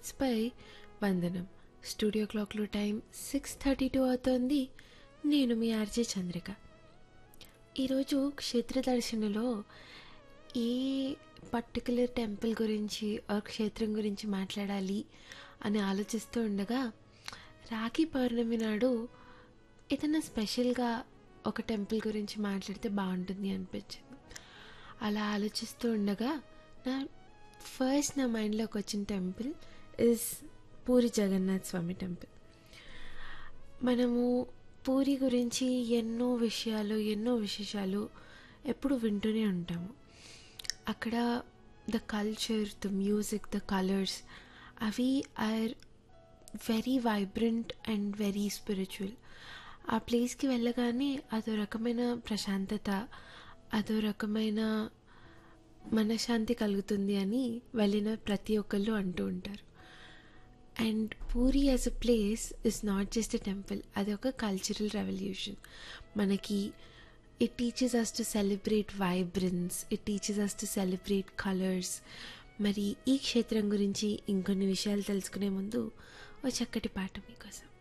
బీట్స్పై వందనం స్టూడియో క్లాక్లో time six thirty two అవుతోంది నేను మీ ఆర్జే చంద్రిక ఈరోజు క్షేత్ర దర్శనలో ఏ పర్టికులర్ టెంపుల్ గురించి ఆ క్షేత్రం గురించి మాట్లాడాలి అని ఆలోచిస్తూ ఉండగా రాఖీ పౌర్ణమి నాడు ఏదైనా స్పెషల్గా ఒక టెంపుల్ గురించి మాట్లాడితే బాగుంటుంది అనిపించింది అలా ఆలోచిస్తూ ఉండగా నా ఫస్ట్ నా మైండ్లోకి వచ్చిన temple is Puri Jagannath Swami temple మనము పూరి గురించి ఎన్నో విషయాలు ఎన్నో విశేషాలు ఎప్పుడు వింటూనే ఉంటాము అక్కడ the culture the music the colours అవి are very vibrant and very spiritual ఆ ప్లేస్కి వెళ్ళగానే అదో రకమైన ప్రశాంతత అదో రకమైన మనశ్శాంతి కలుగుతుంది అని వెళ్ళిన ప్రతి ఒక్కళ్ళు అంటూ ఉంటారు and Puri as a place is not just a temple అది ఒక కల్చరల్ రెవల్యూషన్ మనకి it teaches us to celebrate vibrance it teaches us to celebrate colours మరి ఈ క్షేత్రం గురించి ఇంకొన్ని విషయాలు తెలుసుకునే ముందు ఓ చక్కటి పాట మీకోసం